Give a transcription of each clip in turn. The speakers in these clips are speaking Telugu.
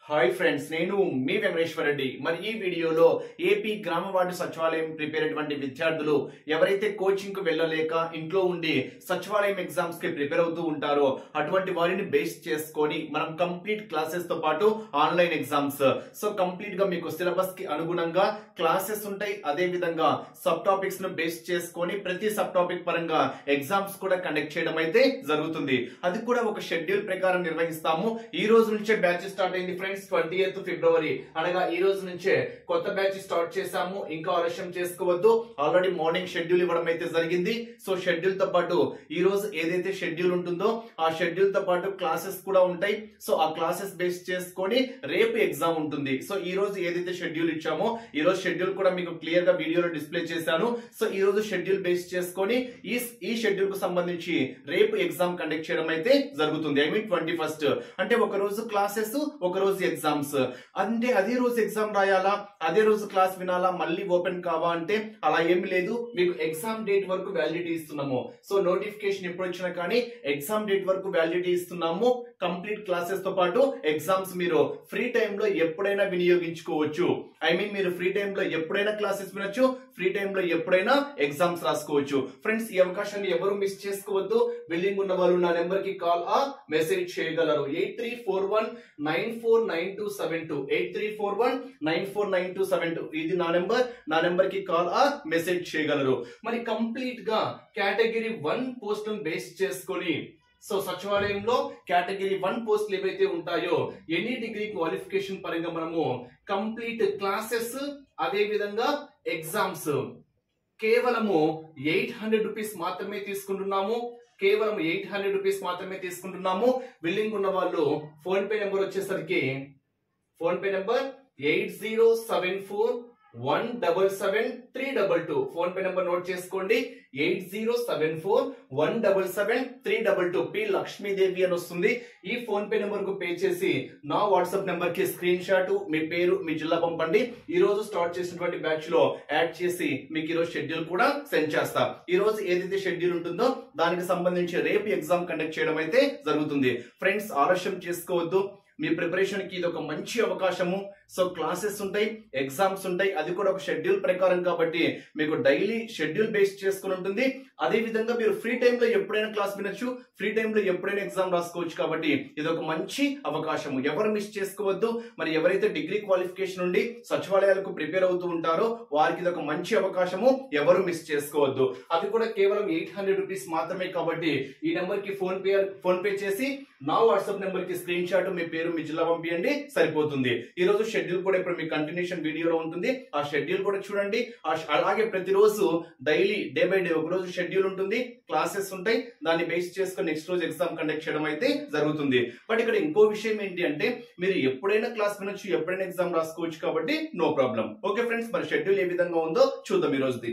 హాయ్ ఫ్రెండ్స్ నేను మీ వెంకటేశ్వర రెడ్డి మరి ఈ వీడియోలో ఏపీ గ్రామ వార్డు సచివాలయం ప్రిపేర్ అయినటువంటి విద్యార్థులు ఎవరైతే కోచింగ్ కు వెళ్ళలేక ఇంట్లో ఉండి సచివాలయం ఎగ్జామ్స్ కి ప్రిపేర్ అవుతూ ఉంటారో అటువంటి వారిని బేస్ చేసుకొని మనం కంప్లీట్ క్లాసెస్ తో పాటు ఆన్లైన్ ఎగ్జామ్స్ సో కంప్లీట్ గా మీకు సిలబస్ కి అనుగుణంగా క్లాసెస్ ఉంటాయి అదే విధంగా సబ్ టాపిక్స్ ను బేస్ చేసుకొని ప్రతి సబ్ టాపిక్ పరంగా ఎగ్జామ్స్ కూడా కండక్ట్ చేయడం అయితే జరుగుతుంది అది కూడా ఒక షెడ్యూల్ ప్రకారం నిర్వహిస్తాము ఈ రోజు నుంచే బ్యాచ్ స్టార్ట్ అయింది ఫ్రెండ్స్ ట్వంటీ ఎయిత్ ఫిబ్రవరి అనగా ఈ రోజు నుంచే కొత్త బ్యాచ్ స్టార్ట్ చేశాము ఇంకా ఆలస్యం చేసుకోవద్దు ఆల్రెడీ మార్నింగ్ షెడ్యూల్ ఇవ్వడం అయితే జరిగింది సో షెడ్యూల్ తో పాటు ఈ రోజు ఏదైతే షెడ్యూల్ ఉంటుందో ఆ షెడ్యూల్ తో పాటు క్లాసెస్ కూడా ఉంటాయి సో ఆ క్లాసెస్ బేస్ చేసుకొని రేపు ఎగ్జామ్ ఉంటుంది సో ఈ రోజు ఏదైతే షెడ్యూల్ ఇచ్చామో ఈ రోజు షెడ్యూల్ కూడా మీకు క్లియర్ గా వీడియోలో డిస్ప్లే చేశాను సో ఈ రోజు షెడ్యూల్ బేస్ చేసుకొని ఈ ఈ షెడ్యూల్ కు సంబంధించి రేపు ఎగ్జామ్ కండక్ట్ చేయడం అయితే జరుగుతుంది ఐ మీన్ ట్వంటీ ఫస్ట్ అంటే ఒక రోజు క్లాసెస్ ఒక రోజు ఎగ్జామ్స్ అంటే అదే రోజు ఎగ్జామ్ రాయాలా అదే రోజు క్లాస్ వినాలా మళ్ళీ ఓపెన్ కావా అంటే అలా ఏమి లేదు మీకు ఎగ్జామ్ డేట్ వరకు వ్యాలిడిటీ ఇస్తున్నాము సో నోటిఫికేషన్ ఎప్పుడు వచ్చినా కానీ ఎగ్జామ్ డేట్ వరకు వ్యాలిడిటీ ఇస్తున్నాము కంప్లీట్ క్లాసెస్ తో పాటు ఎగ్జామ్స్ మీరు ఫ్రీ టైంలో ఎప్పుడైనా వినియోగించుకోవచ్చు ఐ మీన్ మీరు ఫ్రీ టైంలో ఎప్పుడైనా క్లాసెస్ వినొచ్చు ఫ్రీ టైంలో ఎప్పుడైనా ఎగ్జామ్స్ రాసుకోవచ్చు ఫ్రెండ్స్ ఈ అవకాశాన్ని ఎవరు మిస్ చేసుకోవద్దు బిల్డింగ్ ఉన్న వాళ్ళు నా నెంబర్ కి కాల్ ఆ మెసేజ్ చేయగలరు eight three four one nine four nine two seven two eight three four one nine four nine two seven two ఇది నా నెంబర్ నా నెంబర్ కి కాల్ ఆ మెసేజ్ చేయగలరు మరి కంప్లీట్ గా కేటగిరీ వన్ పోస్ట్ బేస్ చేసుకొని సో సచివాలయంలో కేటగిరీ వన్ పోస్టులు ఏవైతే ఉంటాయో ఎనీ డిగ్రీ క్వాలిఫికేషన్ పరంగా మనము కంప్లీట్ క్లాసెస్ అదే విధంగా ఎగ్జామ్స్ కేవలము ఎయిట్ హండ్రెడ్ రూపీస్ మాత్రమే తీసుకుంటున్నాము కేవలం ఎయిట్ హండ్రెడ్ రూపీస్ మాత్రమే తీసుకుంటున్నాము బిల్లింగ్ ఉన్న వాళ్ళు ఫోన్ పే నెంబర్ వచ్చేసరికి PhonePe number eight zero seven four one double seven three double two PhonePe number note చేసుకోండి eight zero seven four one double seven three double two P Lakshmidevi అని వస్తుంది ఈ ఫోన్ పే నెంబర్ కు పే చేసి నా వాట్సాప్ నెంబర్ కి స్క్రీన్ షాట్ మీ పేరు మీ జిల్లా పంపండి ఈ రోజు స్టార్ట్ చేసినటువంటి బ్యాచ్ లో యాడ్ చేసి మీకు ఈ రోజు షెడ్యూల్ కూడా సెండ్ చేస్తా ఈ రోజు ఏదైతే షెడ్యూల్ ఉంటుందో దానికి సంబంధించి రేపు ఎగ్జామ్ కండక్ట్ చేయడం అయితే జరుగుతుంది ఫ్రెండ్స్ ఆలస్యం చేసుకోవద్దు మీ ప్రిపరేషన్ కి ఇది ఒక మంచి అవకాశము సో క్లాసెస్ ఉంటాయి ఎగ్జామ్స్ ఉంటాయి అది కూడా ఒక షెడ్యూల్ ప్రకారం కాబట్టి మీకు డైలీ షెడ్యూల్ బేస్ చేసుకుని ఉంటుంది అదే విధంగా మీరు ఫ్రీ టైంలో ఎప్పుడైనా క్లాస్ వినొచ్చు ఫ్రీ టైంలో ఎప్పుడైనా ఎగ్జామ్ రాసుకోవచ్చు కాబట్టి ఇది ఒక మంచి అవకాశము ఎవరు మిస్ చేసుకోవద్దు మరి ఎవరైతే డిగ్రీ క్వాలిఫికేషన్ నుండి సచివాలయాలకు ప్రిపేర్ అవుతూ ఉంటారో వారికి ఇది ఒక మంచి అవకాశము ఎవరు మిస్ చేసుకోవద్దు అది కూడా కేవలం ఎయిట్ హండ్రెడ్ రూపీస్ మాత్రమే కాబట్టి ఈ నెంబర్ కి ఫోన్ పే ఫోన్ పే చేసి నా వాట్సాప్ నెంబర్ కి స్క్రీన్ షాట్ మీ పేరు మీ జిల్లా పంపించండి సరిపోతుంది ఈ రోజు షెడ్యూల్ కూడా ఇప్పుడు మీ కంటిన్యూషన్ వీడియోలో ఉంటుంది ఆ షెడ్యూల్ కూడా చూడండి ఆ ష- అలాగే ప్రతిరోజు డైలీ డే బై డే ఒక రోజు షెడ్యూల్ ఉంటుంది క్లాసెస్ ఉంటాయి దాన్ని బేస్ చేసుకొని నెక్స్ట్ రోజు ఎగ్జామ్ కండక్ట్ చేయడం అయితే జరుగుతుంది బట్ ఇక్కడ ఇంకో విషయం ఏంటి అంటే మీరు ఎప్పుడైనా క్లాస్ వినొచ్చు ఎప్పుడైనా ఎగ్జామ్ రాసుకోవచ్చు కాబట్టి నో ప్రాబ్లం ఓకే ఫ్రెండ్స్ మరి షెడ్యూల్ ఏ విధంగా ఉందో చూద్దాం ఈ రోజుది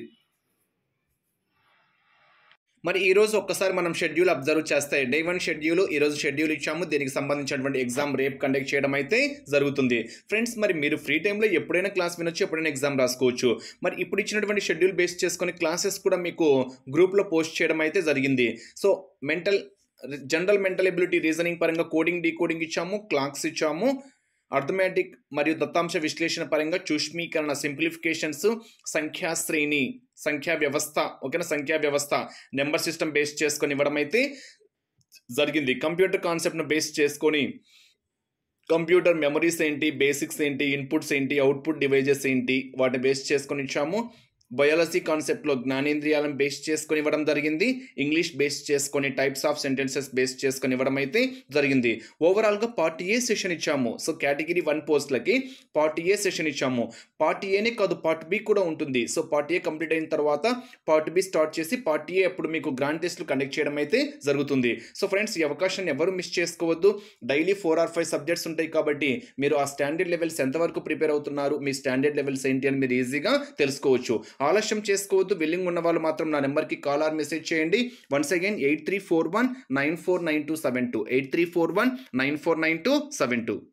మరి ఈ రోజు ఒక్కసారి మనం షెడ్యూల్ అబ్జర్వ్ చేస్తే డే వన్ షెడ్యూల్ ఈ రోజు షెడ్యూల్ ఇచ్చాము దీనికి సంబంధించినటువంటి ఎగ్జామ్ రేపు కండక్ట్ చేయడం అయితే జరుగుతుంది ఫ్రెండ్స్ మరి మీరు ఫ్రీ టైంలో ఎప్పుడైనా క్లాస్ వినొచ్చు ఎప్పుడైనా ఎగ్జామ్ రాసుకోవచ్చు మరి ఇప్పుడు ఇచ్చినటువంటి షెడ్యూల్ బేస్ చేసుకొని క్లాసెస్ కూడా మీకు గ్రూప్లో పోస్ట్ చేయడం అయితే జరిగింది so mental general mental ability reasoning పరంగా కోడింగ్ డీకోడింగ్ ఇచ్చాము క్లాక్స్ ఇచ్చాము అర్థమెటిక్ మరియు దత్తాంశ విశ్లేషణ పరంగా చూష్మీకరణ సింప్లిఫికేషన్స్ సంఖ్యా శ్రేణి సంఖ్యా వ్యవస్థ ఓకేనా సంఖ్యా వ్యవస్థ నెంబర్ సిస్టమ్ బేస్ చేసుకొని ఇవ్వడం అయితే జరిగింది కంప్యూటర్ కాన్సెప్ట్ను బేస్ చేసుకొని కంప్యూటర్ మెమరీస్ ఏంటి బేసిక్స్ ఏంటి ఇన్పుట్స్ ఏంటి అవుట్పుట్ డివైజెస్ ఏంటి వాటిని బేస్ చేసుకొని ఇచ్చాము బయాలజీ కాన్సెప్ట్లో జ్ఞానేంద్రియాలను బేస్ చేసుకొని ఇవ్వడం జరిగింది ఇంగ్లీష్ బేస్ చేసుకొని టైప్స్ ఆఫ్ సెంటెన్సెస్ బేస్ చేసుకొని ఇవ్వడం అయితే జరిగింది ఓవరాల్గా పార్ట్ ఏ సెషన్ ఇచ్చాము సో కేటగిరీ వన్ పోస్ట్లకి పార్ట్ ఏ సెషన్ ఇచ్చాము పార్ట్ ఏనే కాదు పార్ట్ బి కూడా ఉంటుంది సో పార్ట్ ఏ కంప్లీట్ అయిన తర్వాత పార్ట్ బి స్టార్ట్ చేసి పార్ట్ ఏ అప్పుడు మీకు గ్రాండ్ టెస్ట్లు కండక్ట్ చేయడం అయితే జరుగుతుంది సో ఫ్రెండ్స్ ఈ అవకాశాన్ని ఎవరు మిస్ చేసుకోవద్దు daily four or five subjects ఉంటాయి కాబట్టి మీరు ఆ స్టాండర్డ్ లెవెల్స్ ఎంతవరకు ప్రిపేర్ అవుతున్నారు మీ స్టాండర్డ్ లెవెల్స్ ఏంటి అని మీరు ఈజీగా తెలుసుకోవచ్చు ఆలస్యం చేసుకోవద్దు విల్లింగ్ ఉన్న వాళ్ళు మాత్రం నా నెంబర్కి కాల్ ఆర్ మెసేజ్ చేయండి once again eight three four one nine four nine two seven two eight three four one nine four nine two seven two